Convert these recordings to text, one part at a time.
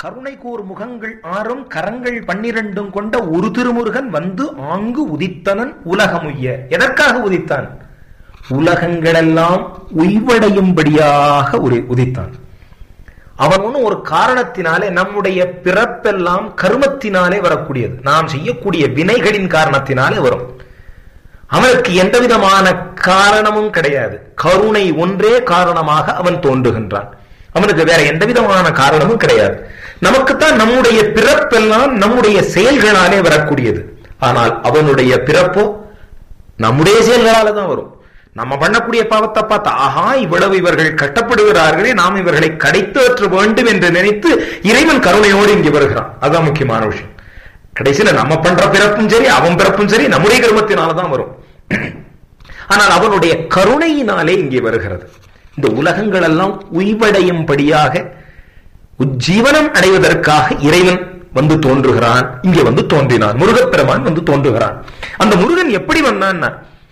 கருணை கூர் முகங்கள் ஆறும் கரங்கள் பன்னிரண்டும் கொண்ட ஒரு திருமுருகன் வந்து ஆங்கு உதித்தனன் உலகமுய்ய எதற்காக உதித்தான் உலகங்களெல்லாம் உய்வடையும்படியாக ஒரு உதித்தான் அவன் ஒன்றும் ஒரு காரணத்தினாலே நம்முடைய பிறப்பெல்லாம் கருமத்தினாலே வரக்கூடியது நாம் செய்யக்கூடிய வினைகளின் காரணத்தினாலே வரும் அவனுக்கு எந்த விதமான காரணமும் கிடையாது கருணை ஒன்றே காரணமாக அவன் தோன்றுகின்றான் அவனுக்கு வேற எந்த விதமான காரணமும் கிடையாது நமக்குத்தான் நம்முடைய பிறப்பெல்லாம் நம்முடைய செயல்களாலே வரக்கூடியது ஆனால் அவனுடைய பிறப்போ நம்முடைய செயல்களால தான் வரும் நம்ம பண்ணக்கூடிய பாவத்தை பார்த்தா ஆஹா இவ்வளவு இவர்கள் கட்டப்படுகிறார்களே நாம் இவர்களை கடைத்தேற்ற வேண்டும் என்று நினைத்து இறைவன் கருணையோடு இங்கே வருகிறான் அதுதான் முக்கியமான விஷயம் கடைசியில நம்ம பண்ற பிறப்பும் சரி அவன் பிறப்பும் சரி நம்முடைய கர்மத்தினாலதான் வரும் ஆனால் அவனுடைய கருணையினாலே இங்கே வருகிறது இந்த உலகங்கள் எல்லாம் உய்வடையும்படியாக உஜ்ஜீவனம் அடைவதற்காக இறைவன் வந்து தோன்றுகிறான் இங்கே வந்து தோன்றினான் முருகப்பெருமான் வந்து தோன்றுகிறான் அந்த முருகன் எப்படி வந்தான்னா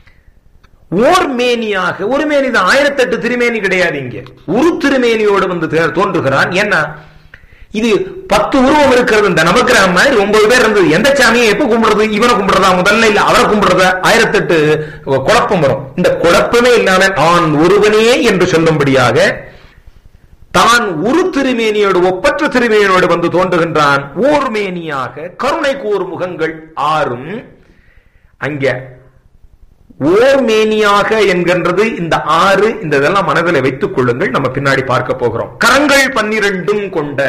ஓர் மேனியாக ஒரு மேனி தான் ஆயிரத்தெட்டு திருமேனி கிடையாது இங்கே ஒரு திருமேனியோடு வந்து தே- தோன்றுகிறான் ஏன்னா இது பத்து உருவம் இருக்கிறது இந்த நவக்கிரகம் மாதிரி ஒன்பது பேர் இருந்தது எந்த சாமியை எப்ப கும்பிடுறது இவனை கும்பிடுறதா முதல்ல இல்ல அவரை கும்பிடுறதா ஆயிரத்தெட்டு குழப்பம் வரும் இந்த குழப்பமே இல்லாம நான் ஒருவனே என்று சொல்லும்படியாக தான் ஒரு திருமேனியோடு ஒப்பற்ற திருமேனியோடு வந்து தோன்றுகின்றான் ஓர் மேனியாக கருணை கூர் முகங்கள் ஆறும் அங்க ஓர் மேனியாக என்கின்றது இந்த ஆறு இந்த இதெல்லாம் மனதில் வைத்துக் கொள்ளுங்கள் நம்ம பின்னாடி பார்க்க போகிறோம் கரங்கள் பன்னிரண்டும் கொண்ட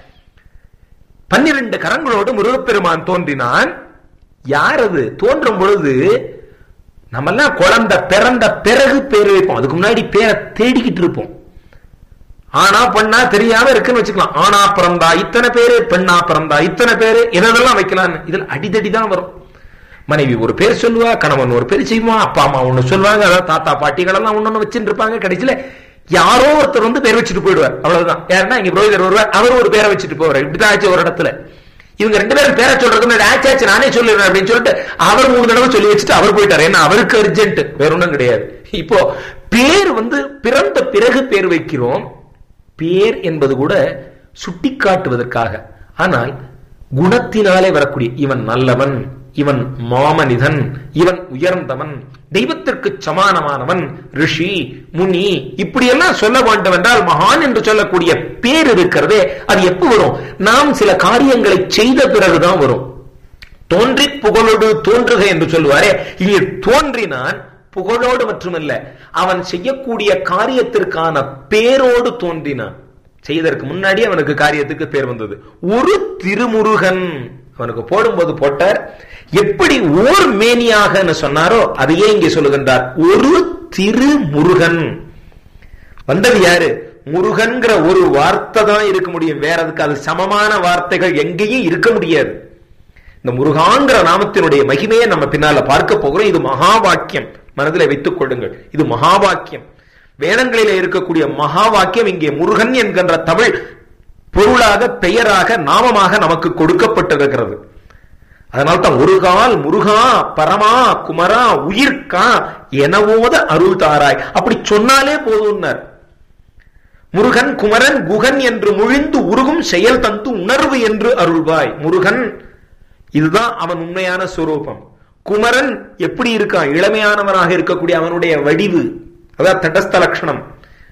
பன்னிரண்டு கரங்களோடு முருகப்பெருமான் தோன்றினான் யார் அது தோன்றும் பொழுது நம்மெல்லாம் குழந்தை பிறந்த பிறகு பேர் வைப்போம் அதுக்கு முன்னாடி பேரை தேடிக்கிட்டு இருப்போம் ஆனா பெண்ணா தெரியாம இருக்குன்னு வச்சுக்கலாம் ஆனா பிறந்தா இத்தனை பேரு பெண்ணா பிறந்தா இத்தனை பேரு எதெல்லாம் வைக்கலாம்னு இதுல அடிதடி தான் வரும் மனைவி ஒரு பேர் சொல்லுவா கணவன் ஒரு பேர் செய்வான் அப்பா அம்மா ஒண்ணு சொல்லுவாங்க அதாவது தாத்தா பாட்டிகள் எல்லாம் ஒண்ணு வச்சுட்டு இருப்பாங்க கடைசியில யாரோ ஒருத்தர் வந்து பேர் வச்சுட்டு போயிடுவார் அவ்வளவுதான் யாருன்னா இங்க புரோகிதர் வருவார் அவர் ஒரு பேரை வச்சுட்டு போவார் இப்படிதான் ஆச்சு ஒரு இடத்துல இவங்க ரெண்டு பேரும் பேரை சொல்றதுக்கு முன்னாடி ஆச்சு ஆச்சு நானே சொல்லிடுறேன் அப்படின்னு சொல்லிட்டு அவர் மூணு தடவை சொல்லி வச்சுட்டு அவர் போயிட்டார் ஏன்னா அவருக்கு அர்ஜென்ட் வேற ஒண்ணும் கிடையாது இப்போ பேர் வந்து பிறந்த பிறகு பேர் வைக்கிறோம் பேர் என்பது கூட சுட்டி காட்டுவதற்காக ஆனால் குணத்தினாலே வரக்கூடிய இவன் நல்லவன் இவன் மாமனிதன் இவன் உயர்ந்தவன் தெய்வத்திற்கு சமானமானவன் ரிஷி முனி இப்படியெல்லாம் சொல்ல வேண்டும் என்றால் மகான் என்று சொல்லக்கூடிய பேர் இருக்கிறதே அது எப்ப வரும் நாம் சில காரியங்களை செய்த பிறகுதான் வரும் தோன்றி புகழோடு தோன்றுக என்று சொல்லுவாரே இங்கே தோன்றினான் புகழோடு மட்டுமல்ல அவன் செய்யக்கூடிய காரியத்திற்கான பேரோடு தோன்றினான் செய்ததற்கு முன்னாடி அவனுக்கு காரியத்துக்கு பேர் வந்தது ஒரு திருமுருகன் அவனுக்கு போடும்போது போட்டார் எப்படி ஓர் மேனியாக சொன்னாரோ அதையே இங்கே சொல்லுகின்றார் ஒரு திருமுருகன் வந்தது யாரு முருகன்கிற ஒரு வார்த்தை தான் இருக்க முடியும் வேற அதுக்கு அது சமமான வார்த்தைகள் எங்கேயும் இருக்க முடியாது இந்த முருகாங்கிற நாமத்தினுடைய மகிமையை நம்ம பின்னால பார்க்க போகிறோம் இது மகா வாக்கியம் மனதில் வைத்துக் கொள்ளுங்கள் இது மகா வாக்கியம் வேதங்களிலே இருக்கக்கூடிய மகா வாக்கியம் இங்கே முருகன் என்கின்ற தமிழ் பொருளாக பெயராக நாமமாக நமக்கு கொடுக்கப்பட்டிருக்கிறது அதனால்தான் ஒரு கால் முருகா பரமா குமரா உயிர்கா எனவோத அருள் தாராய் அப்படி சொன்னாலே போதும்னார் முருகன் குமரன் குகன் என்று முழிந்து உருகும் செயல் தந்து உணர்வு என்று அருள்வாய் முருகன் இதுதான் அவன் உண்மையான சுரூபம் குமரன் எப்படி இருக்கான் இளமையானவனாக இருக்கக்கூடிய அவனுடைய வடிவு அதான் தடஸ்த லட்சணம்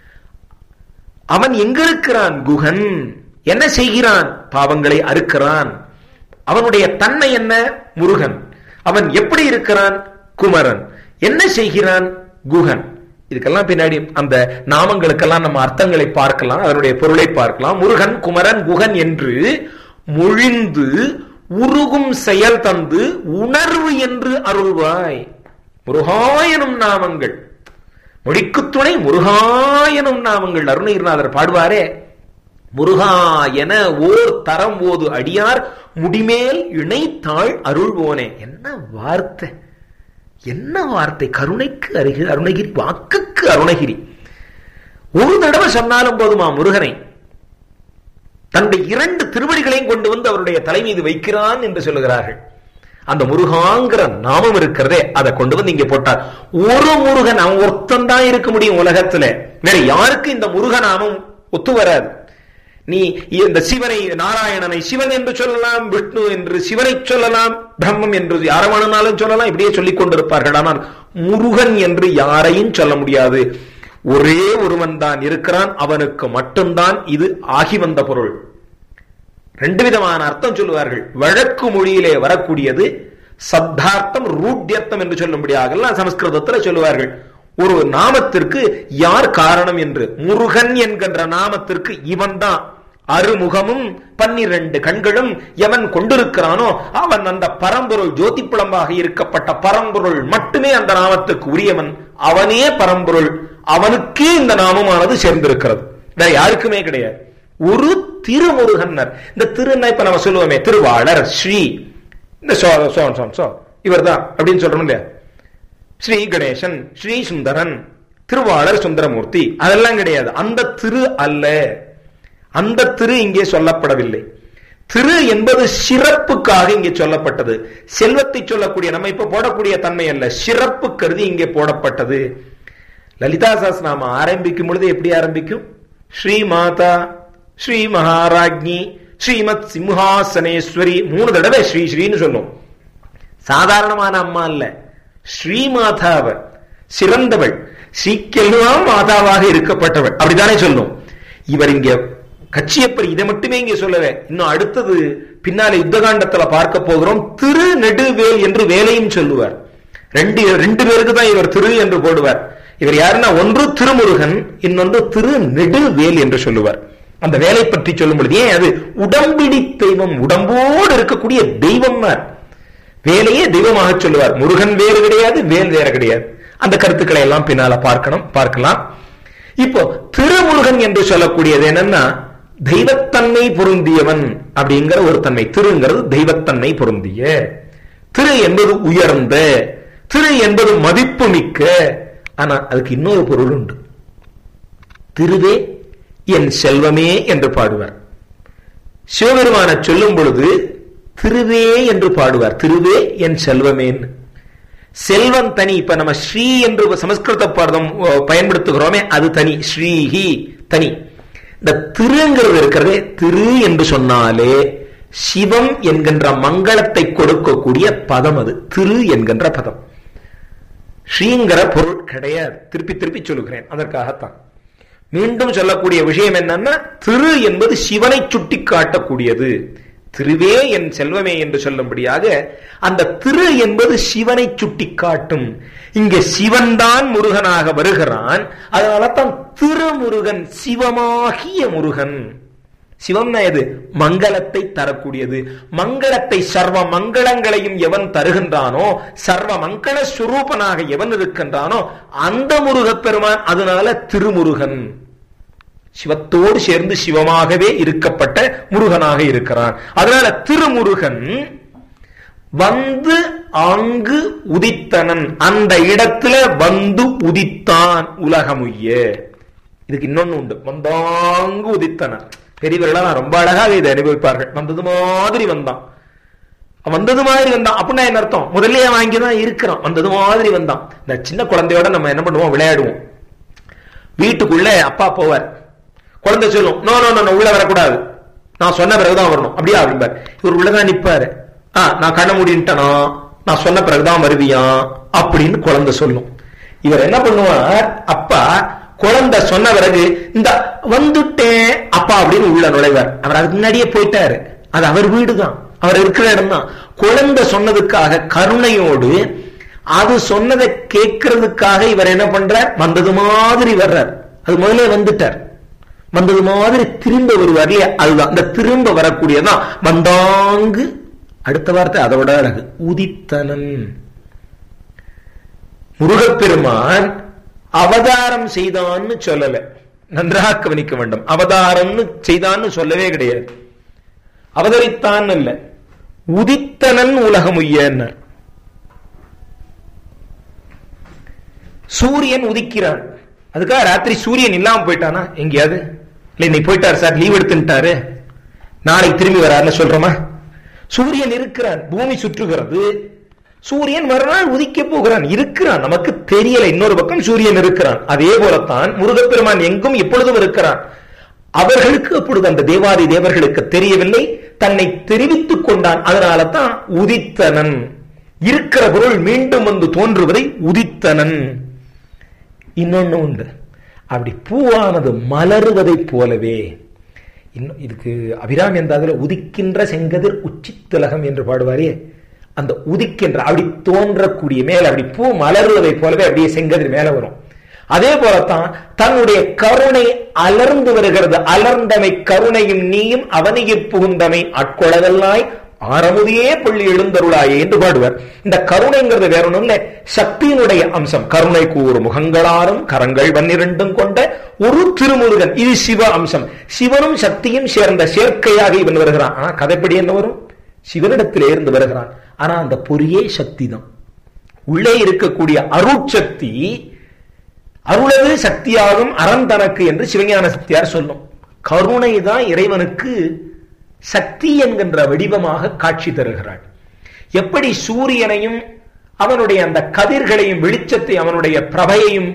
அவன் எங்க இருக்கிறான் குகன் என்ன செய்கிறான் பாவங்களை அறுக்கிறான் அவனுடைய தன்மை என்ன முருகன் அவன் எப்படி இருக்கிறான் குமரன் என்ன செய்கிறான் குகன் இதுக்கெல்லாம் பின்னாடி அந்த நாமங்களுக்கெல்லாம் நம்ம அர்த்தங்களை பார்க்கலாம் அதனுடைய பொருளை பார்க்கலாம் முருகன் குமரன் குகன் என்று மொழிந்து உருகும் செயல் தந்து உணர்வு என்று அருள்வாய் முருகாயனும் நாமங்கள் மொழிக்கு துணை முருகாயனும் நாமங்கள் அருணகிரிநாதர் பாடுவாரே முருகா என ஓர் தரம் ஓது அடியார் முடிமேல் இணைத்தாள் அருள்வோனே என்ன வார்த்தை என்ன வார்த்தை கருணைக்கு அருகி அருணகிரி வாக்குக்கு அருணகிரி ஒரு தடவை சொன்னாலும் போதுமா முருகனை தன்னுடைய இரண்டு திருவடிகளையும் கொண்டு வந்து அவருடைய தலை மீது வைக்கிறான் என்று சொல்லுகிறார்கள் அந்த முருகாங்கிற நாமம் இருக்கிறதே அதை கொண்டு வந்து இங்க போட்டார் ஒரு முருகன் அவன் ஒருத்தன் தான் இருக்க முடியும் உலகத்துல வேற யாருக்கு இந்த முருக நாமம் ஒத்து வராது நீ இந்த சிவனை நாராயணனை சிவன் என்று சொல்லலாம் விஷ்ணு என்று சிவனை சொல்லலாம் பிரம்மம் என்று யாரை வேணும்னாலும் சொல்லலாம் இப்படியே சொல்லிக் கொண்டிருப்பார்கள் ஆனால் முருகன் என்று யாரையும் சொல்ல முடியாது ஒரே ஒருவன் தான் இருக்கிறான் அவனுக்கு மட்டும்தான் இது ஆகி வந்த பொருள் ரெண்டு விதமான அர்த்தம் சொல்லுவார்கள் வழக்கு மொழியிலே வரக்கூடியது சத்தார்த்தம் ரூட்யர்த்தம் என்று சொல்லும்படியாக சமஸ்கிருதத்தில் சொல்லுவார்கள் ஒரு நாமத்திற்கு யார் காரணம் என்று முருகன் என்கின்ற நாமத்திற்கு இவன் தான் அருமுகமும் பன்னிரண்டு கண்களும் எவன் கொண்டிருக்கிறானோ அவன் அந்த பரம்பொருள் ஜோதிப்புலமாக இருக்கப்பட்ட பரம்பொருள் மட்டுமே அந்த நாமத்துக்கு உரியவன் அவனே பரம்பொருள் அவனுக்கே இந்த நாமமானது சேர்ந்திருக்கிறது வேற யாருக்குமே கிடையாது ஒரு திருமுருகன்னர் இந்த திருன்னா இப்ப நம்ம சொல்லுவோமே திருவாளர் ஸ்ரீ இந்த சோ சோ சோ சோ இவர் தான் அப்படின்னு சொல்றோம் இல்லையா ஸ்ரீ கணேசன் ஸ்ரீ சுந்தரன் திருவாளர் சுந்தரமூர்த்தி அதெல்லாம் கிடையாது அந்த திரு அல்ல அந்த திரு இங்கே சொல்லப்படவில்லை திரு என்பது சிறப்புக்காக இங்கே சொல்லப்பட்டது செல்வத்தை சொல்லக்கூடிய நம்ம இப்ப போடக்கூடிய தன்மை அல்ல சிறப்பு கருதி இங்கே போடப்பட்டது லலிதா சாஸ்நாம ஆரம்பிக்கும் பொழுது எப்படி ஆரம்பிக்கும் ஸ்ரீ மாதா ஸ்ரீ மகாராஜ்ஞி ஸ்ரீமத் சிம்ஹாசனேஸ்வரி மூணு தடவை ஸ்ரீ ஸ்ரீன்னு சொல்லும் சாதாரணமான அம்மா அல்ல ஸ்ரீமாதாவ சிறந்தவள் ஸ்ரீக்கெல்லாம் மாதாவாக இருக்கப்பட்டவள் அப்படித்தானே சொல்லும் இவர் இங்க கட்சியப்பர் இதை மட்டுமே இங்க சொல்லல இன்னும் அடுத்தது பின்னாலே யுத்தகாண்டத்துல பார்க்க போகிறோம் திரு நெடுவேல் என்று வேலையும் சொல்லுவார் ரெண்டு ரெண்டு பேருக்கு தான் இவர் திரு என்று போடுவார் இவர் யாருன்னா ஒன்று திருமுருகன் இன்னொன்று திரு நெடுவேல் என்று சொல்லுவார் அந்த வேலை பற்றி சொல்லும் பொழுது ஏன் அது உடம்பிடி தெய்வம் உடம்போடு இருக்கக்கூடிய தெய்வம் வேலையே தெய்வமாக சொல்லுவார் முருகன் வேறு கிடையாது வேல் வேற கிடையாது அந்த கருத்துக்களை எல்லாம் பின்னால பார்க்கணும் பார்க்கலாம் இப்போ திருமுருகன் என்று சொல்லக்கூடியது என்னன்னா தெய்வத்தன்மை பொருந்தியவன் அப்படிங்கிற ஒரு தன்மை திருங்கிறது தெய்வத்தன்மை பொருந்திய திரு என்பது உயர்ந்த திரு என்பது மதிப்பு மிக்க ஆனா அதுக்கு இன்னொரு பொருள் உண்டு திருவே என் செல்வமே என்று பாடுவார் சிவபெருமான சொல்லும் பொழுது திருவே என்று பாடுவார் திருவே என் செல்வமேன்னு செல்வம் தனி இப்ப நம்ம ஸ்ரீ என்று சமஸ்கிருத பதம் பயன்படுத்துகிறோமே அது தனி ஸ்ரீஹி தனி இந்த திருங்கிறது இருக்கிறதே திரு என்று சொன்னாலே சிவம் என்கின்ற மங்களத்தை கொடுக்கக்கூடிய பதம் அது திரு என்கின்ற பதம் ஸ்ரீங்கிற பொருள் கிடையாது திருப்பி திருப்பி சொல்லுகிறேன் அதற்காகத்தான் மீண்டும் சொல்லக்கூடிய விஷயம் என்னன்னா திரு என்பது சிவனை சுட்டி காட்டக்கூடியது திருவே என் செல்வமே என்று சொல்லும்படியாக அந்த திரு என்பது சிவனை சுட்டி காட்டும் இங்கே சிவன் தான் முருகனாக வருகிறான் அதனால தான் திருமுருகன் சிவமாகிய முருகன் சிவம்னா எது மங்களத்தை தரக்கூடியது மங்களத்தை சர்வ மங்களங்களையும் எவன் தருகின்றானோ சர்வ மங்கள சுரூபனாக எவன் இருக்கின்றானோ அந்த முருகப் பெருமான் அதனால திருமுருகன் சிவத்தோடு சேர்ந்து சிவமாகவே இருக்கப்பட்ட முருகனாக இருக்கிறான் அதனால திருமுருகன் வந்து அங்கு உதித்தனன் அந்த இடத்துல வந்து உதித்தான் உலகமுய்ய இதுக்கு இன்னொன்னு உண்டு வந்தாங்கு உதித்தனன் பெரியவர்கள் ரொம்ப அழகாக இதை அனுபவிப்பார்கள் வந்தது மாதிரி வந்தான் வந்தது மாதிரி வந்தான் அப்படின்னா என்ன அர்த்தம் முதல்லயே வாங்கிதான் இருக்கிறான் வந்தது மாதிரி வந்தான் இந்த சின்ன குழந்தையோட நம்ம என்ன பண்ணுவோம் விளையாடுவோம் வீட்டுக்குள்ள அப்பா போவார் குழந்தை சொல்லும் நோ நோ நோ உள்ள வரக்கூடாது நான் சொன்ன பிறகுதான் வரணும் அப்படியா அப்படிம்பார் இவர் உள்ளதான் நிப்பாரு ஆ நான் கண்ண முடின்ட்டனா நான் சொன்ன பிறகுதான் வருவியா அப்படின்னு குழந்தை சொல்லும் இவர் என்ன பண்ணுவார் அப்பா குழந்தை சொன்ன பிறகு இந்த வந்துட்டேன் அப்பா அப்படின்னு உள்ள நுழைவார் அவர் அதுக்கு முன்னாடியே போயிட்டாரு அது அவர் வீடு தான் அவர் இருக்கிற இடம் தான் குழந்தை சொன்னதுக்காக கருணையோடு அது சொன்னதை கேட்கறதுக்காக இவர் என்ன பண்றார் வந்தது மாதிரி வர்றார் அது முதல்ல வந்துட்டார் வந்தது மாதிரி திரும்ப வருவார் இல்லையா அதுதான் இந்த திரும்ப வரக்கூடியதான் வந்தாங்கு அடுத்த வார்த்தை அதோட அழகு உதித்தனன் முருகப்பெருமான் அவதாரம் செய்தான்னு சொல்லல நன்றாக கவனிக்க வேண்டும் அவதாரம்னு செய்தான்னு சொல்லவே கிடையாது அவதரித்தான் இல்ல உதித்தனன் உலகமுய்யன்னர் சூரியன் உதிக்கிறான் அதுக்காக ராத்திரி சூரியன் இல்லாம போயிட்டானா எங்கேயாவது இல்ல இன்னைக்கு போயிட்டாரு சார் லீவ் எடுத்துட்டாரு நாளைக்கு திரும்பி வராருன்னு சொல்றோமா சூரியன் இருக்கிறான் பூமி சுற்றுகிறது சூரியன் மறுநாள் உதிக்க போகிறான் இருக்கிறான் நமக்கு தெரியல இன்னொரு பக்கம் சூரியன் இருக்கிறான் அதே போலத்தான் முருகப்பெருமான் எங்கும் எப்பொழுதும் இருக்கிறான் அவர்களுக்கு அப்பொழுது அந்த தேவாதி தேவர்களுக்கு தெரியவில்லை தன்னை தெரிவித்துக் கொண்டான் அதனால தான் உதித்தனன் இருக்கிற பொருள் மீண்டும் வந்து தோன்றுவதை உதித்தனன் இன்னொன்னு உண்டு அப்படி பூவானது மலருவதைப் போலவே இன்னும் இதுக்கு அபிராமி அந்த அதுல உதிக்கின்ற செங்கதிர் உச்சித்திலகம் என்று பாடுவாரே அந்த உதிக்கின்ற அப்படி தோன்றக்கூடிய மேல அப்படி பூ மலருவதை போலவே அப்படியே செங்கதிர் மேல வரும் அதே போலத்தான் தன்னுடைய கருணை அலர்ந்து வருகிறது அலர்ந்தமை கருணையும் நீயும் அவனியில் புகுந்தமை ஆட்கொளவல்லாய் ஆரமுதியே பள்ளி எழுந்தருளாயே என்று பாடுவார் இந்த கருணைங்கிறது வேற ஒண்ணும் இல்ல சக்தியினுடைய அம்சம் கருணை கூறு முகங்களாரும் கரங்கள் பன்னிரண்டும் கொண்ட ஒரு திருமுருகன் இது சிவ அம்சம் சிவனும் சக்தியும் சேர்ந்த சேர்க்கையாக இவன் வருகிறான் ஆனா கதைப்படி என்ன வரும் சிவனிடத்திலே இருந்து வருகிறான் ஆனா அந்த பொறியே சக்தி தான் உள்ளே இருக்கக்கூடிய அருட்சக்தி அருளது சக்தியாகும் அறம் தனக்கு என்று சிவஞான சக்தியார் சொல்லும் கருணை தான் இறைவனுக்கு சக்தி என்கின்ற வடிவமாக காட்சி தருகிறாள் எப்படி சூரியனையும் அவனுடைய அந்த கதிர்களையும் வெளிச்சத்தை அவனுடைய பிரபையையும்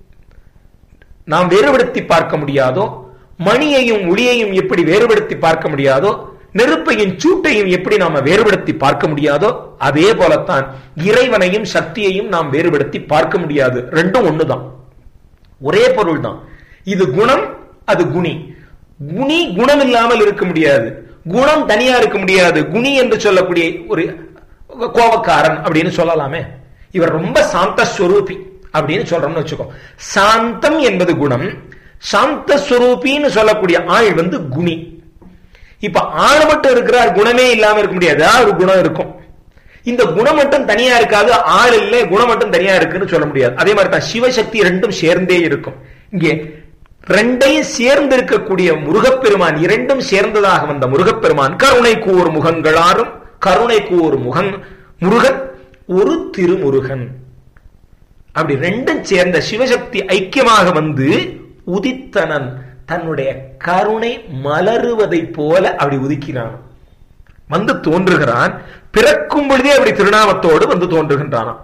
நாம் வேறுபடுத்தி பார்க்க முடியாதோ மணியையும் ஒளியையும் எப்படி வேறுபடுத்தி பார்க்க முடியாதோ நெருப்பையும் சூட்டையும் எப்படி நாம வேறுபடுத்தி பார்க்க முடியாதோ அதே போலத்தான் இறைவனையும் சக்தியையும் நாம் வேறுபடுத்தி பார்க்க முடியாது ரெண்டும் ஒண்ணுதான் ஒரே பொருள் தான் இது குணம் அது குணி குணி குணம் இல்லாமல் இருக்க முடியாது குணம் தனியா இருக்க முடியாது குணி என்று சொல்லக்கூடிய ஒரு கோபக்காரன் அப்படின்னு சொல்லலாமே இவர் ரொம்ப சாந்த ஸ்வரூபி அப்படின்னு சொல்றோம்னு வச்சுக்கோ சாந்தம் என்பது குணம் சாந்த ஸ்வரூபின்னு சொல்லக்கூடிய ஆள் வந்து குணி இப்ப ஆள் மட்டும் இருக்கிறார் குணமே இல்லாம இருக்க முடியாது ஒரு குணம் இருக்கும் இந்த குணம் மட்டும் தனியா இருக்காது ஆள் இல்லை குணம் மட்டும் தனியா இருக்குன்னு சொல்ல முடியாது அதே மாதிரி தான் சிவசக்தி ரெண்டும் சேர்ந்தே இருக்கும் இங்கே ரெண்டையும் சேர்ந்து இருக்கக்கூடிய முருகப்பெருமான் இரண்டும் சேர்ந்ததாக வந்த முருகப்பெருமான் கருணைக்கு ஒரு முகங்களாரும் கருணைக்கு ஒரு முகன் முருகன் ஒரு திருமுருகன் அப்படி ரெண்டும் சேர்ந்த சிவசக்தி ஐக்கியமாக வந்து உதித்தனன் தன்னுடைய கருணை மலருவதை போல அப்படி உதிக்கிறான் வந்து தோன்றுகிறான் பிறக்கும் பொழுதே அப்படி திருநாமத்தோடு வந்து தோன்றுகின்றானாம்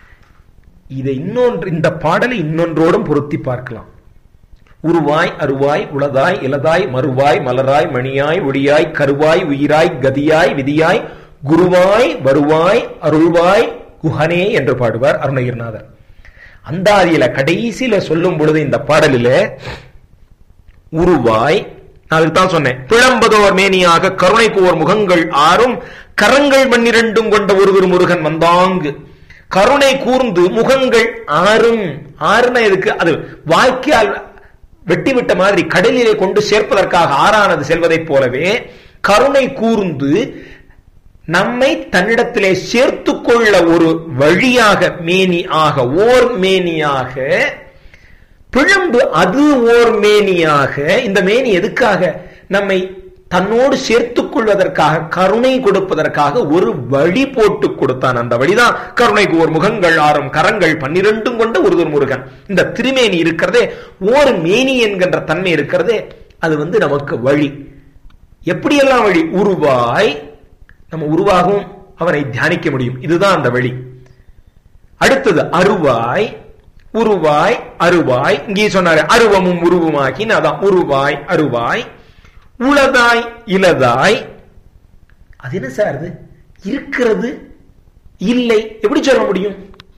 இதை இன்னொன்று இந்த பாடலை இன்னொன்றோடும் பொருத்தி பார்க்கலாம் உருவாய் அருவாய் உளதாய் இலதாய் மறுவாய் மலராய் மணியாய் ஒளியாய் கருவாய் உயிராய் கதியாய் விதியாய் குருவாய் வருவாய் அருள்வாய் குஹனே என்று பாடுவார் அருணகிரிநாதர் அந்தாதியில கடைசியில சொல்லும் பொழுது இந்த பாடலில உருவாய் நான் அதுதான் சொன்னேன் பிளம்பதோர் மேனியாக கருணைக்கு ஓர் முகங்கள் ஆறும் கரங்கள் பன்னிரண்டும் கொண்ட ஒருவர் முருகன் வந்தாங்கு கருணை கூர்ந்து முகங்கள் ஆறும் ஆறுனா எதுக்கு அது வாய்க்கால் வெட்டி விட்ட மாதிரி கடலிலே கொண்டு சேர்ப்பதற்காக ஆறானது செல்வதைப் போலவே கருணை கூர்ந்து நம்மை தன்னிடத்திலே சேர்த்து கொள்ள ஒரு வழியாக மேனி ஆக ஓர் மேனியாக பிழம்பு அது ஓர் மேனியாக இந்த மேனி எதுக்காக நம்மை தன்னோடு சேர்த்துக் கொள்வதற்காக கருணை கொடுப்பதற்காக ஒரு வழி போட்டு கொடுத்தான் அந்த வழிதான் கருணைக்கு ஒரு முகங்கள் ஆறும் கரங்கள் பன்னிரண்டும் கொண்ட ஒருவர் முருகன் இந்த திருமேனி இருக்கிறதே ஓர் மேனி என்கின்ற தன்மை இருக்கிறதே அது வந்து நமக்கு வழி எப்படியெல்லாம் வழி உருவாய் நம்ம உருவாகவும் அவனை தியானிக்க முடியும் இதுதான் அந்த வழி அடுத்தது அருவாய் உருவாய் அருவாய் இங்கே சொன்னாரு அருவமும் உருவமாக்கின்னு அதான் உருவாய் அருவாய் உளதாய் இலதாய் அது என்ன சார் அது இருக்கிறது இல்லை எப்படி சொல்ல முடியும்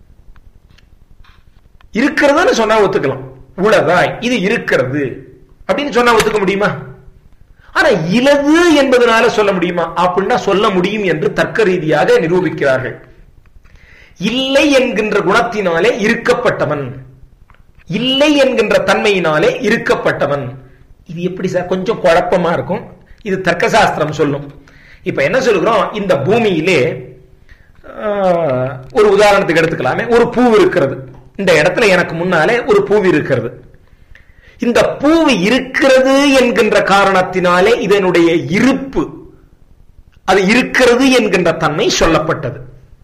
இருக்கிறதுன்னு சொன்னா ஒத்துக்கலாம் உளதாய் இது இருக்கிறது அப்படின்னு சொன்னா ஒத்துக்க முடியுமா ஆனா இலது என்பதனால சொல்ல முடியுமா அப்படின்னா சொல்ல முடியும் என்று தர்க்க ரீதியாக நிரூபிக்கிறார்கள் இல்லை என்கின்ற குணத்தினாலே இருக்கப்பட்டவன் இல்லை என்கின்ற தன்மையினாலே இருக்கப்பட்டவன் இது எப்படி சார் கொஞ்சம் குழப்பமா இருக்கும் இது தர்க்க சாஸ்திரம் சொல்லும் இப்ப என்ன சொல்லுகிறோம் இந்த பூமியிலே ஒரு உதாரணத்துக்கு எடுத்துக்கலாமே ஒரு பூ இருக்கிறது இந்த இடத்துல எனக்கு முன்னாலே ஒரு பூவு இருக்கிறது இந்த பூவு இருக்கிறது என்கின்ற காரணத்தினாலே இதனுடைய இருப்பு அது இருக்கிறது என்கின்ற தன்மை சொல்லப்பட்டது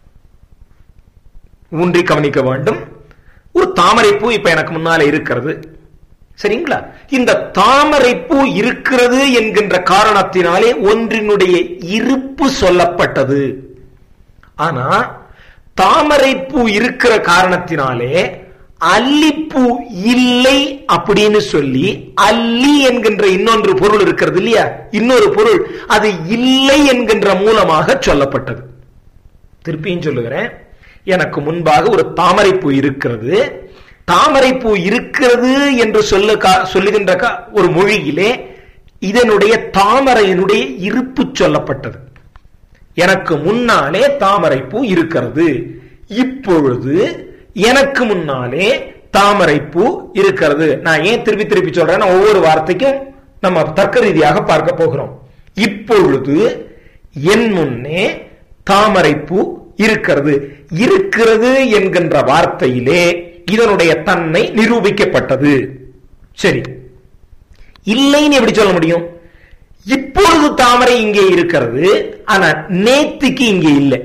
ஊன்றி கவனிக்க வேண்டும் ஒரு தாமரை பூ இப்ப எனக்கு முன்னால இருக்கிறது சரிங்களா இந்த தாமரை பூ இருக்கிறது என்கின்ற காரணத்தினாலே ஒன்றினுடைய இருப்பு சொல்லப்பட்டது ஆனா தாமரை பூ இருக்கிற காரணத்தினாலே அல்லிப்பூ இல்லை அப்படின்னு சொல்லி அல்லி என்கின்ற இன்னொன்று பொருள் இருக்கிறது இல்லையா இன்னொரு பொருள் அது இல்லை என்கின்ற மூலமாக சொல்லப்பட்டது திருப்பியும் சொல்லுகிறேன் எனக்கு முன்பாக ஒரு தாமரைப்பூ இருக்கிறது தாமரைப்பூ இருக்கிறது என்று சொல்ல சொல்லுகின்ற ஒரு மொழியிலே இதனுடைய தாமரையினுடைய இருப்பு சொல்லப்பட்டது எனக்கு முன்னாலே தாமரைப்பூ இருக்கிறது இப்பொழுது எனக்கு முன்னாலே தாமரைப்பூ இருக்கிறது நான் ஏன் திருப்பி திருப்பி சொல்றேன் ஒவ்வொரு வார்த்தைக்கும் நம்ம தர்க்க ரீதியாக பார்க்க போகிறோம் இப்பொழுது என் முன்னே தாமரைப்பூ இருக்கிறது இருக்கிறது என்கின்ற வார்த்தையிலே இதனுடைய தன்மை நிரூபிக்கப்பட்டது சரி இல்லைன்னு எப்படி சொல்ல முடியும் இப்பொழுது தாமரை இங்கே இருக்கிறது ஆனா நேத்துக்கு இங்கே இல்லை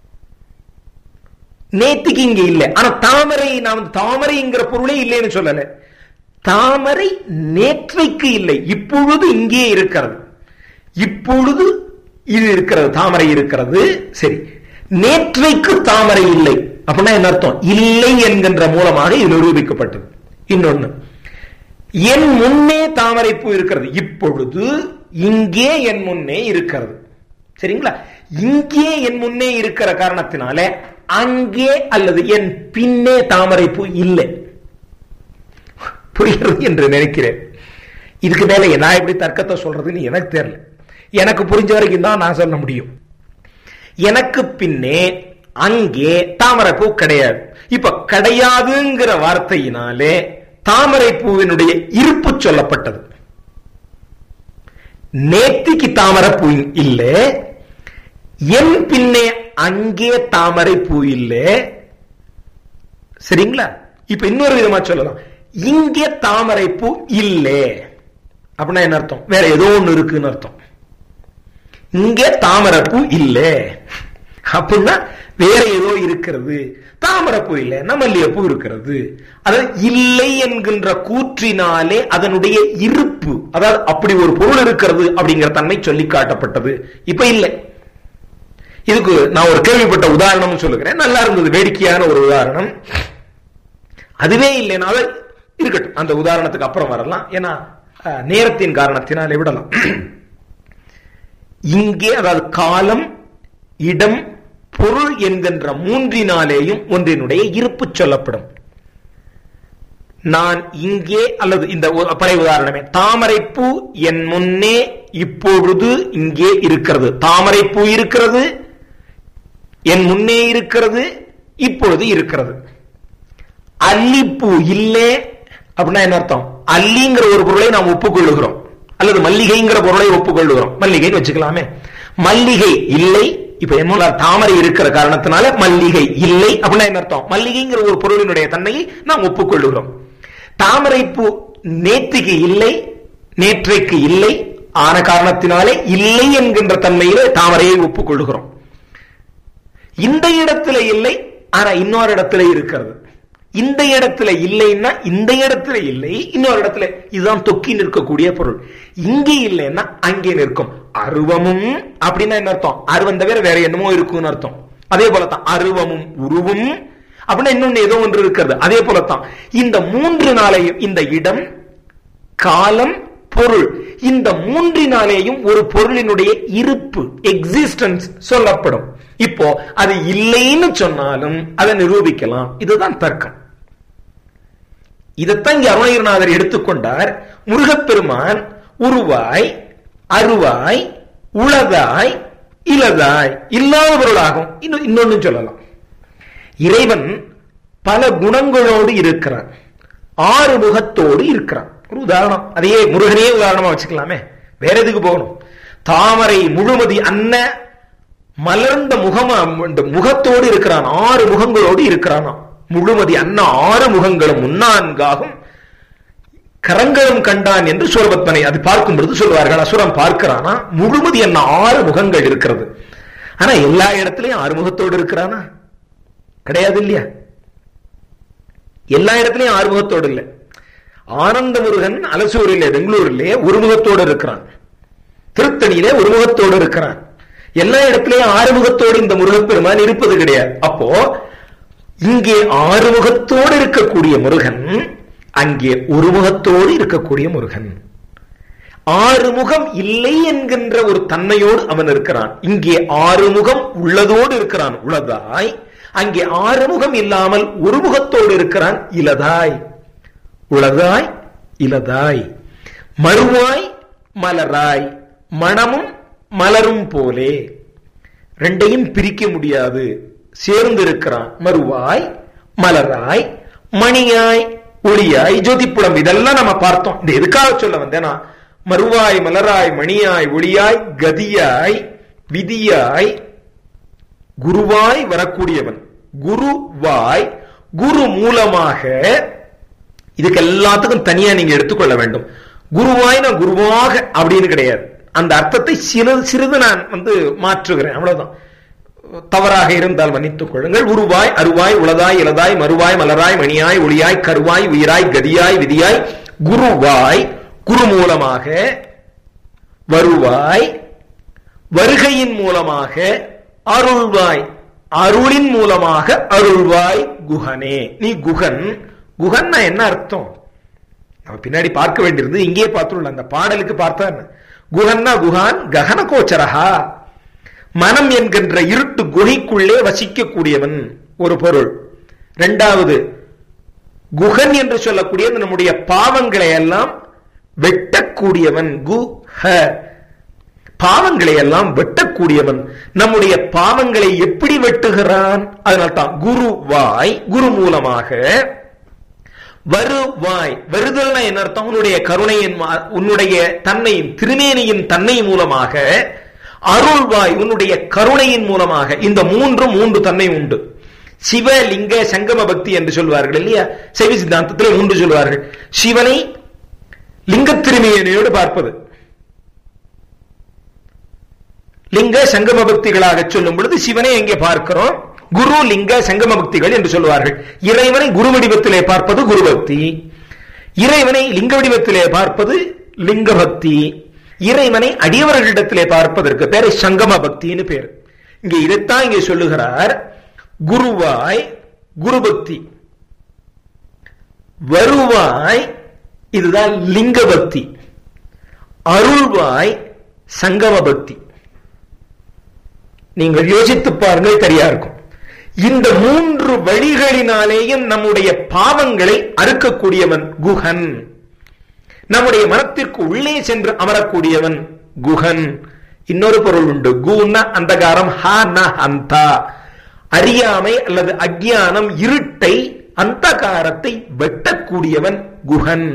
நேத்துக்கு இங்க இல்லை ஆனா தாமரை நாம் தாமரைங்கிற பொருளே இல்லைன்னு சொல்லல தாமரை நேற்றைக்கு இல்லை இப்பொழுது இங்கே இருக்கிறது இப்பொழுது இது இருக்கிறது தாமரை இருக்கிறது சரி நேற்றைக்கு தாமரை இல்லை அப்படின்னா என்ன அர்த்தம் இல்லை என்கின்ற மூலமாக இது நிரூபிக்கப்பட்டது இன்னொன்னு என் முன்னே தாமரை பூ இருக்கிறது இப்பொழுது இங்கே என் முன்னே இருக்கிறது சரிங்களா இங்கே என் முன்னே இருக்கிற காரணத்தினால அங்கே அல்லது என் பின்னே தாமரை பூ இல்லை புரிகிறது என்று நினைக்கிறேன் இதுக்கு மேல நான் எப்படி தர்க்கத்தை சொல்றதுன்னு எனக்கு தெரியல எனக்கு புரிஞ்ச வரைக்கும் தான் நான் சொல்ல முடியும் எனக்கு பின்னே அங்கே தாமரை பூ கிடையாது இப்ப கிடையாதுங்கிற வார்த்தையினாலே தாமரை பூவினுடைய இருப்பு சொல்லப்பட்டது நேத்திக்கு தாமரை பூ இல்லை என் பின்னே அங்கே தாமரை பூ இல்லை சரிங்களா இப்ப இன்னொரு விதமா சொல்லலாம் இங்கே தாமரை பூ இல்லை அப்படின்னா என்ன அர்த்தம் வேற ஏதோ ஒண்ணு இருக்குன்னு அர்த்தம் இங்கே தாமரை பூ இல்லை அப்படின்னா வேற ஏதோ இருக்கிறது தாமரைப்பூ இல்லை மல்லிகைப்பூ இருக்கிறது அதாவது இல்லை என்கின்ற கூற்றினாலே அதனுடைய இருப்பு அதாவது அப்படி ஒரு பொருள் இருக்கிறது அப்படிங்கிற தன்மை சொல்லி காட்டப்பட்டது இப்ப இல்லை இதுக்கு நான் ஒரு கேள்விப்பட்ட உதாரணம் சொல்லுகிறேன் நல்லா இருந்தது வேடிக்கையான ஒரு உதாரணம் அதுவே இல்லைனாலும் இருக்கட்டும் அந்த உதாரணத்துக்கு அப்புறம் வரலாம் ஏன்னா நேரத்தின் காரணத்தினாலே விடலாம் இங்கே அதாவது காலம் இடம் பொருள் என்கின்ற மூன்றினாலேயும் ஒன்றினுடைய இருப்பு சொல்லப்படும் நான் இங்கே அல்லது இந்த பழைய உதாரணமே தாமரைப்பூ என் முன்னே இப்பொழுது இங்கே இருக்கிறது தாமரைப்பூ இருக்கிறது என் முன்னே இருக்கிறது இப்பொழுது இருக்கிறது அல்லிப்பூ இல்லே அப்படின்னா என்ன அர்த்தம் அல்லிங்கிற ஒரு பொருளை நாம் ஒப்புக்கொள்ளுகிறோம் அல்லது மல்லிகைங்கிற பொருளை ஒப்புக்கொள்ளுகிறோம் மல்லிகைன்னு வச்சுக்கலாமே மல்லிகை இல்லை இப்ப என்ன தாமரை இருக்கிற காரணத்தினால மல்லிகை இல்லை அப்படின்னா என்ன அர்த்தம் மல்லிகைங்கிற ஒரு பொருளினுடைய தன்மையை நாம் ஒப்புக்கொள்ளுகிறோம் தாமரை பூ நேற்றுக்கு இல்லை நேற்றைக்கு இல்லை ஆன காரணத்தினாலே இல்லை என்கின்ற தன்மையில தாமரையை ஒப்புக்கொள்ளுகிறோம் இந்த இடத்துல இல்லை ஆனா இன்னொரு இடத்துல இருக்கிறது இந்த இடத்துல இல்லைன்னா இந்த இடத்துல இல்லை இன்னொரு இடத்துல இதுதான் தொக்கி நிற்கக்கூடிய பொருள் இங்கே இல்லைன்னா அங்கே நிற்கும் அருவமும் அப்படின்னா என்ன அர்த்தம் அருவம் தவிர வேற என்னமோ இருக்கும்னு அர்த்தம் அதே போலத்தான் அருவமும் உருவும் அப்படின்னா இன்னொன்னு ஏதோ ஒன்று இருக்கிறது அதே போலத்தான் இந்த மூன்று நாளையும் இந்த இடம் காலம் பொருள் இந்த மூன்றினாலேயும் ஒரு பொருளினுடைய இருப்பு எக்ஸிஸ்டன்ஸ் சொல்லப்படும் இப்போ அது இல்லைன்னு சொன்னாலும் அதை நிரூபிக்கலாம் இதுதான் தர்க்கம் இதைத்தான் இங்க அருணகிரிநாதர் எடுத்துக்கொண்டார் முருகப்பெருமான் உருவாய் அருவாய் உளதாய் இலதாய் இல்லாத பொருளாகும் இன்னும் இன்னொன்னு சொல்லலாம் இறைவன் பல குணங்களோடு இருக்கிறான் ஆறு முகத்தோடு இருக்கிறான் ஒரு உதாரணம் அதையே முருகனே உதாரணமா வச்சுக்கலாமே வேற எதுக்கு போகணும் தாமரை முழுமதி அன்ன மலர்ந்த முகமா முகத்தோடு இருக்கிறான் ஆறு முகங்களோடு இருக்கிறானா முழுமதி அன்ன ஆறு முகங்களும் முன்னான்காகும் கரங்களும் கண்டான் என்று சூரபத்மனை அது பார்க்கும் பொழுது சொல்வார்கள் அசுரம் பார்க்கிறானா முழுமதி என்ன ஆறு முகங்கள் இருக்கிறது ஆனா எல்லா இடத்துலயும் ஆறு முகத்தோடு இருக்கிறானா கிடையாது இல்லையா எல்லா இடத்துலயும் ஆறுமுகத்தோடு இல்லை ஆனந்த முருகன் அலசூரிலே பெங்களூரிலே ஒரு முகத்தோடு இருக்கிறான் திருத்தணியிலே ஒரு முகத்தோடு இருக்கிறான் எல்லா இடத்திலையும் ஆறுமுகத்தோடு இந்த முருகப்பெருமான் இருப்பது கிடையாது அப்போ இங்கே ஆறுமுகத்தோடு இருக்கக்கூடிய முருகன் அங்கே ஒரு முகத்தோடு இருக்கக்கூடிய முருகன் ஆறு முகம் இல்லை என்கின்ற ஒரு தன்மையோடு அவன் இருக்கிறான் இங்கே ஆறு முகம் உள்ளதோடு இருக்கிறான் உளதாய் அங்கே ஆறு முகம் இல்லாமல் ஒரு முகத்தோடு இருக்கிறான் இலதாய் உளதாய் இலதாய் மறுவாய் மலராய் மனமும் மலரும் போலே ரெண்டையும் பிரிக்க முடியாது சேர்ந்து இருக்கிறான் மறுவாய் மலராய் மணியாய் ஒளியாய் ஜோதிப்புடம் இதெல்லாம் நம்ம பார்த்தோம் இந்த எதுக்காக சொல்ல வந்தேனா மறுவாய் மலராய் மணியாய் ஒளியாய் கதியாய் விதியாய் குருவாய் வரக்கூடியவன் குருவாய் குரு மூலமாக இதுக்கு எல்லாத்துக்கும் தனியா நீங்க எடுத்துக்கொள்ள வேண்டும் குருவாய் நான் குருவாக அப்படின்னு கிடையாது அந்த அர்த்தத்தை சிறிது சிறிது நான் வந்து மாற்றுகிறேன் அவ்வளவுதான் தவறாக இருந்தால் மன்னித்துக் கொள்ளுங்கள் உருவாய் அருவாய் உளதாய் இலதாய் மறுவாய் மலராய் மணியாய் ஒளியாய் கருவாய் உயிராய் கதியாய் விதியாய் குருவாய் குரு மூலமாக வருவாய் வருகையின் மூலமாக அருள்வாய் அருளின் மூலமாக அருள்வாய் குகனே நீ குகன் குகன்னா என்ன அர்த்தம் நம்ம பின்னாடி பார்க்க வேண்டியிருந்தது இங்கே பார்த்துள்ள அந்த பாடலுக்கு பார்த்தா என்ன குகன்னா குகான் ககன கோச்சரஹா மனம் என்கின்ற இருட்டு குகைக்குள்ளே வசிக்கக்கூடியவன் ஒரு பொருள் இரண்டாவது குகன் என்று சொல்லக்கூடிய நம்முடைய பாவங்களை எல்லாம் வெட்டக்கூடியவன் குஹ பாவங்களை எல்லாம் வெட்டக்கூடியவன் நம்முடைய பாவங்களை எப்படி வெட்டுகிறான் அதனால்தான் குருவாய் குரு மூலமாக வருவாய் வருதல்னா என்ன அர்த்தம் உன்னுடைய கருணையின் உன்னுடைய தன்மையின் திருமேனியின் தன்மை மூலமாக அருள்வாய் உன்னுடைய கருணையின் மூலமாக இந்த மூன்று மூன்று தன்மை உண்டு சிவ லிங்க சங்கம பக்தி என்று சொல்வார்கள் இல்லையா சைவ சித்தாந்தத்தில் மூன்று சொல்வார்கள் சிவனை லிங்க திருமேனியோடு பார்ப்பது லிங்க சங்கம பக்திகளாக சொல்லும் பொழுது சிவனை எங்கே பார்க்கிறோம் குரு லிங்க சங்கம பக்திகள் என்று சொல்வார்கள் இறைவனை குரு வடிவத்திலே பார்ப்பது குரு பக்தி இறைவனை லிங்க வடிவத்திலே பார்ப்பது லிங்க பக்தி இறைவனை அடியவர்களிடத்திலே பார்ப்பதற்கு பேரை சங்கம பக்தின்னு பேர் இங்க இதைத்தான் இங்கே சொல்லுகிறார் குருவாய் குரு பக்தி வருவாய் இதுதான் லிங்க பக்தி அருள்வாய் சங்கம பக்தி நீங்கள் யோசித்து பாருங்கள் சரியா இருக்கும் இந்த மூன்று வழிகளினாலேயும் நம்முடைய பாவங்களை அறுக்கக்கூடியவன் குஹன் நம்முடைய மனத்திற்கு உள்ளே சென்று அமரக்கூடியவன் குஹன் இன்னொரு பொருள் உண்டு குன அந்தகாரம் ஹ ந அந்தா அறியாமை அல்லது அஜ்ஞானம் இருட்டை அந்தகாரத்தை வெட்டக்கூடியவன் குஹன்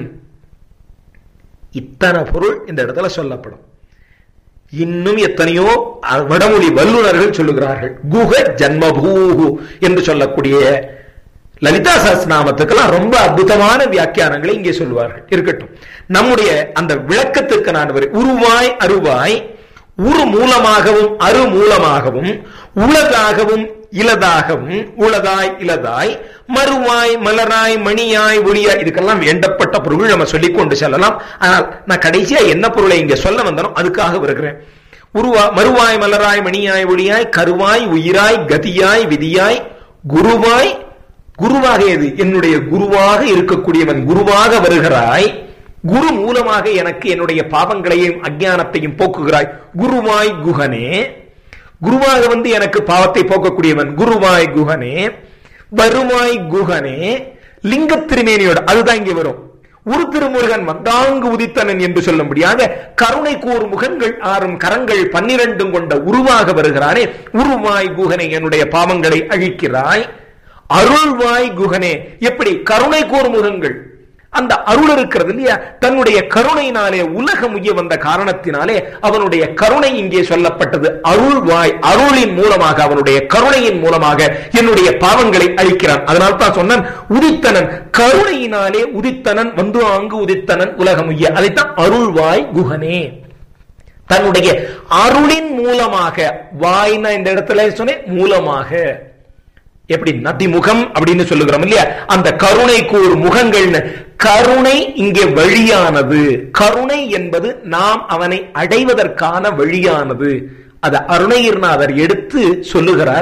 இத்தனை பொருள் இந்த இடத்துல சொல்லப்படும் இன்னும் எத்தனையோ வடமொழி வல்லுநர்கள் சொல்லுகிறார்கள் குக ஜன்மபூகு என்று சொல்லக்கூடிய லலிதா சஹஸ்நாமத்துக்கெல்லாம் ரொம்ப அற்புதமான வியாக்கியானங்களை இங்கே சொல்லுவார்கள் இருக்கட்டும் நம்முடைய அந்த விளக்கத்திற்கு நான் உருவாய் அருவாய் உரு மூலமாகவும் அரு மூலமாகவும் உலகாகவும் இலதாகவும் உளதாய் இலதாய் மறுவாய் மலராய் மணியாய் ஒளியாய் இதுக்கெல்லாம் வேண்டப்பட்ட பொருள் நம்ம சொல்லிக் கொண்டு செல்லலாம் ஆனால் நான் கடைசியா என்ன பொருளை இங்க சொல்ல வந்தனோ அதுக்காக வருகிறேன் உருவா மறுவாய் மலராய் மணியாய் ஒளியாய் கருவாய் உயிராய் கதியாய் விதியாய் குருவாய் குருவாக எது என்னுடைய குருவாக இருக்கக்கூடியவன் குருவாக வருகிறாய் குரு மூலமாக எனக்கு என்னுடைய பாவங்களையும் அஜானத்தையும் போக்குகிறாய் குருவாய் குகனே குருவாக வந்து எனக்கு பாவத்தை போக்கக்கூடியவன் குருவாய் குகனே வருவாய் குகனே லிங்க திருமேனியோட அதுதான் இங்க வரும் ஒரு திருமுருகன் வந்தாங்கு உதித்தனன் என்று சொல்லும்படியாக கருணை கூறு முகங்கள் ஆறும் கரங்கள் பன்னிரண்டும் கொண்ட உருவாக வருகிறானே உருவாய் குகனை என்னுடைய பாவங்களை அழிக்கிறாய் அருள்வாய் குகனே எப்படி கருணை கூறு முகங்கள் அந்த அருள் இருக்கிறது இல்லையா தன்னுடைய கருணையினாலே உலகம் உய்ய வந்த காரணத்தினாலே அவனுடைய கருணை இங்கே சொல்லப்பட்டது அருள்வாய் அருளின் மூலமாக அவனுடைய கருணையின் மூலமாக என்னுடைய பாவங்களை அழிக்கிறான் அதனால் தான் சொன்னான் உதித்தனன் கருணையினாலே உதித்தனன் வந்து அங்கு உதித்தனன் உலகம் உய்ய அதைத்தான் அருள்வாய் குகனே தன்னுடைய அருளின் மூலமாக வாய்னா இந்த இடத்துல சொன்னேன் மூலமாக எப்படி நதிமுகம் அப்படின்னு சொல்லுகிறோம் இல்லையா அந்த கருணை கூறு முகங்கள்னு கருணை இங்கே வழியானது கருணை என்பது நாம் அவனை அடைவதற்கான வழியானது அதை அருணையர்நாதர் எடுத்து சொல்லுகிறார்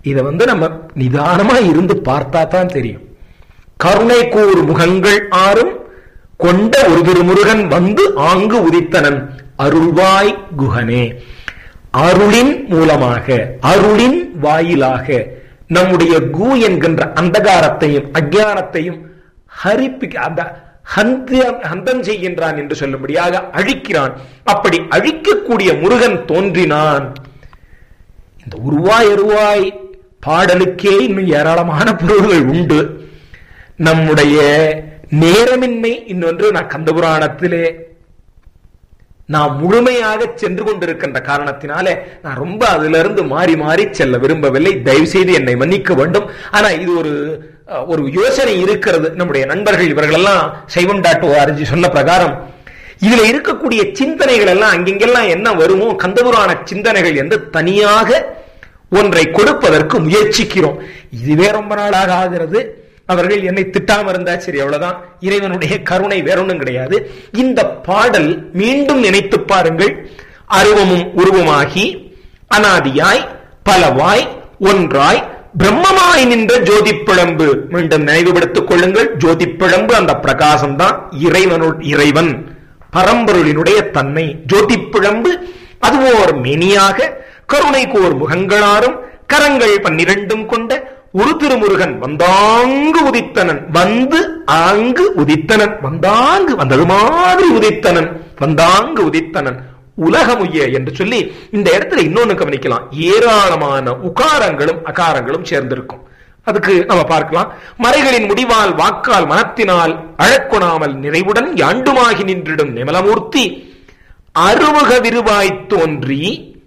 இத வந்து நம்ம நிதானமா இருந்து பார்த்தா தான் தெரியும் கருணை கூறு முகங்கள் ஆறும் கொண்ட ஒரு திருமுருகன் வந்து ஆங்கு உதித்தனன் அருள்வாய் குகனே அருளின் மூலமாக அருளின் வாயிலாக நம்முடைய கு என்கின்ற அந்தகாரத்தையும் அஜானத்தையும் ஹரிப்பி அந்த ஹந்தியம் ஹந்தம் செய்கின்றான் என்று சொல்லும்படியாக அழிக்கிறான் அப்படி அழிக்கக்கூடிய முருகன் தோன்றினான் இந்த உருவாய் அருவாய் பாடலுக்கே இன்னும் ஏராளமான பொருள்கள் உண்டு நம்முடைய நேரமின்மை இன்னொன்று நான் கந்தபுராணத்திலே நான் முழுமையாக சென்று கொண்டிருக்கின்ற காரணத்தினாலே நான் ரொம்ப அதுல இருந்து மாறி மாறி செல்ல விரும்பவில்லை தயவு செய்து என்னை மன்னிக்க வேண்டும் ஆனா இது ஒரு அஹ், ஒரு யோசனை இருக்கிறது நம்முடைய நண்பர்கள் இவர்கள் எல்லாம் சைவம் டாட் ஓஆர்ஜி சொன்ன பிரகாரம் இதுல இருக்கக்கூடிய சிந்தனைகள் எல்லாம் அங்கெங்கெல்லாம் என்ன வருமோ கந்தபுராண சிந்தனைகள் என்று தனியாக ஒன்றை கொடுப்பதற்கு முயற்சிக்கிறோம் இதுவே ரொம்ப நாளாக ஆகிறது அவர்கள் என்னை திட்டாம இருந்தா சரி அவ்வளவுதான் இறைவனுடைய கருணை வேற ஒண்ணும் கிடையாது இந்த பாடல் மீண்டும் நினைத்து பாருங்கள் அருவமும் உருவமாகி அனாதியாய் பலவாய் ஒன்றாய் பிரம்மமாய் நின்ற ஜோதிப்பிழம்பு மீண்டும் நினைவுபடுத்திக் கொள்ளுங்கள் ஜோதிப்பிழம்பு அந்த பிரகாசம் தான் இறைவனு இறைவன் பரம்பொருளினுடைய தன்மை ஜோதிப்பிழம்பு அதுவோர் மெனியாக கருணை கோர் முகங்களாரும் கரங்கள் பன்னிரண்டும் கொண்ட ஒரு திருமுருகன் வந்தாங்கு உதித்தனன் வந்து ஆங்கு உதித்தனன் வந்தாங்கு வந்தது மாதிரி உதித்தனன் வந்தாங்கு உதித்தனன் உலகமுய்ய என்று சொல்லி இந்த இடத்துல இன்னொன்னு கவனிக்கலாம் ஏராளமான உகாரங்களும் அகாரங்களும் சேர்ந்திருக்கும் அதுக்கு நம்ம பார்க்கலாம் மறைகளின் முடிவால் வாக்கால் மனத்தினால் அழக்கொணாமல் நிறைவுடன் யாண்டுமாகி நின்றிடும் நிமலமூர்த்தி அருவக விருவாய் தோன்றி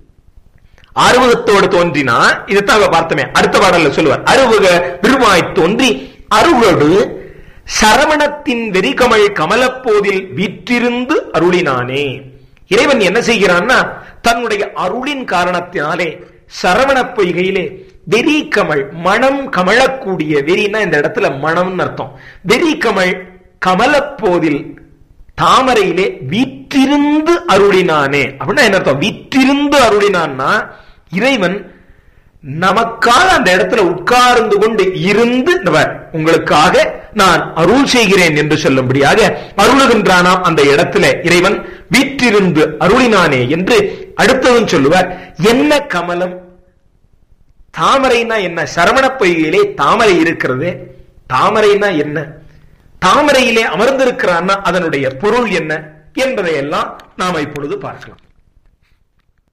அருவகத்தோடு தோன்றினா இதைத்தான் அவ பார்த்தமே அடுத்த பாடல்ல சொல்லுவார் அருவக விருவாய் தோன்றி அருவடு சரவணத்தின் வெறிகமள் கமலப்போதில் வீற்றிருந்து அருளினானே இறைவன் என்ன செய்கிறான்னா தன்னுடைய அருளின் காரணத்தினாலே சரவண பொய்கையிலே வெறி கமழ் மனம் கமழக்கூடிய வெறினா இந்த இடத்துல மனம்னு அர்த்தம் வெறி கமழ் கமலப்போதில் தாமரையிலே வீற்றிருந்து அருளினானே அப்படின்னா என்ன அர்த்தம் வீற்றிருந்து அருளினான்னா இறைவன் நமக்காக அந்த இடத்துல உட்கார்ந்து கொண்டு இருந்து நவர், உங்களுக்காக நான் அருள் செய்கிறேன் என்று சொல்லும்படியாக அருளுகின்றானாம் அந்த இடத்துல இறைவன் வீற்றிருந்து அருளினானே என்று அடுத்ததும் சொல்லுவார் என்ன கமலம் தாமரைனா என்ன சரவண பொய்கையிலே தாமரை இருக்கிறது தாமரைனா என்ன தாமரையிலே அமர்ந்திருக்கிறான்னா அதனுடைய பொருள் என்ன என்பதையெல்லாம் நாம இப்பொழுது பார்க்கலாம்